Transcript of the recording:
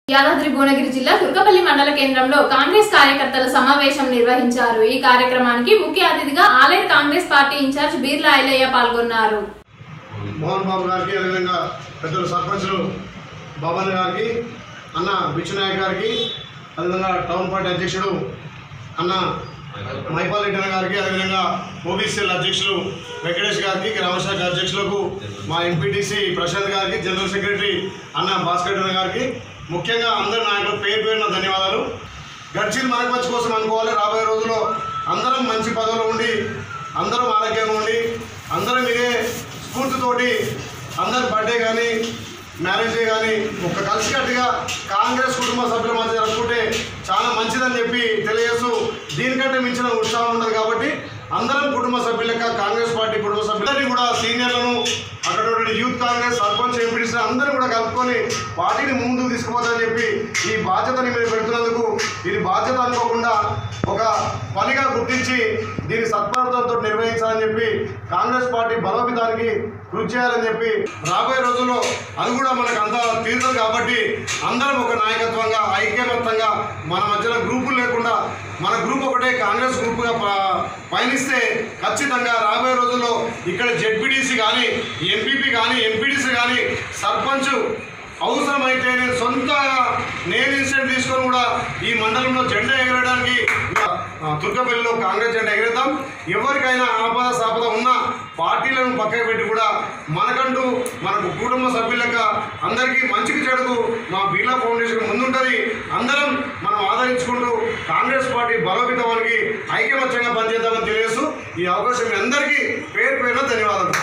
యాదాద్రి భువనగిరి జిల్లా దుర్గపల్లి మండల కేంద్రంలో కాంగ్రెస్ కార్యకర్తల సమావేశం నిర్వహించారు ఈ కార్యక్రమానికి ముఖ్య అతిథిగా ఆలయ Congress party in-charge Beerla Ailaiah పాల్గొన్నారు మోహన్ బాబు గారికి అదేవిధంగా పెద్దలు సర్పంచులు బాబాన్ గారికి అన్న బిచ్చునాయక్ గారికి అదేవిధంగా టౌన్ పార్టీ అధ్యక్షుడు అన్న మైపాల్ రెడ్డి అన్న గారికి అదేవిధంగా ఓబీసీఎల్ అధ్యక్షులు వెంకటేష్ గారికి గ్రామశాఖ అధ్యక్షులకు మా ఎంపీటీసీ ప్రశాంత్ గారికి జనరల్ సెక్రటరీ అన్న భాస్కర్ అన్న గారికి ముఖ్యంగా అందరి నాయకులు పేరు పేరున ధన్యవాదాలు గడిచిన మనకు కోసం అనుకోవాలి రాబోయే రోజుల్లో అందరం మంచి పదవులు ఉండి అందరం ఆరోగ్యంగా ఉండి అందరం ఇదే స్ఫూర్తితోటి అందరి బర్త్డే కానీ మ్యారేజ్ డే కానీ ఒక కలిసికట్టుగా కాంగ్రెస్ కుటుంబ సభ్యుల మధ్య జరుపుకుంటే చాలా మంచిదని చెప్పి తెలియజేస్తూ దీనికంటే మించిన ఉత్సాహం ఉండదు కాబట్టి అందరం కుటుంబ సభ్యులక కాంగ్రెస్ పార్టీ కుటుంబ సభ్యులని కూడా సీనియర్లను అక్కడ ఉన్నటువంటి యూత్ కాంగ్రెస్ సర్పంచ్ ఎంపీడీసీ అందరూ కూడా కలుపుకొని పార్టీని ముందుకు తీసుకుపోతారని చెప్పి ఈ బాధ్యతని మీరు పెడుతున్నందుకు ఇది బాధ్యత అనుకోకుండా ఒక పనిగా గుర్తించి దీన్ని సత్పరతంతో నిర్వహించాలని చెప్పి కాంగ్రెస్ పార్టీ బలోపేతానికి కృషి చేయాలని చెప్పి రాబోయే రోజుల్లో అది కూడా మనకు అంత తీరుతుంది కాబట్టి అందరం ఒక నాయకత్వంగా ఐక్యమత్యంగా మన మధ్యలో గ్రూపులు లేకుండా మన గ్రూప్ ఒకటే కాంగ్రెస్ గ్రూప్గా ప- పయనిస్తే ఖచ్చితంగా రాబోయే రోజుల్లో ఇక్కడ జెడ్పీటీసీ కానీ ఎంపీపీ కానీ ఎంపీటీసీ కానీ సర్పంచ్ అవసరమైతే నేను సొంత నేను ఇన్సిడెంట్ తీసుకొని కూడా ఈ మండలంలో జెండా ఎగరడానికి ఆ, తుర్కపల్లిలో కాంగ్రెస్ జెండా ఎగరేద్దాం ఎవరికైనా ఆపద సాపద ఉన్నా పార్టీలను పక్కకు పెట్టి కూడా మనకంటూ మనకు కుటుంబ సభ్యులక అందరికీ మంచికి చెడుకు మా బిర్లా ఫౌండేషన్ ముందుంటుంది అందరం మనం ఆదరించుకుంటూ కాంగ్రెస్ పార్టీ బలోపేతానికి ఐక్యమత్యంగా పనిచేద్దామని తెలియజేస్తూ ఈ అవకాశం మీ అందరికీ పేరు పేరున ధన్యవాదాలు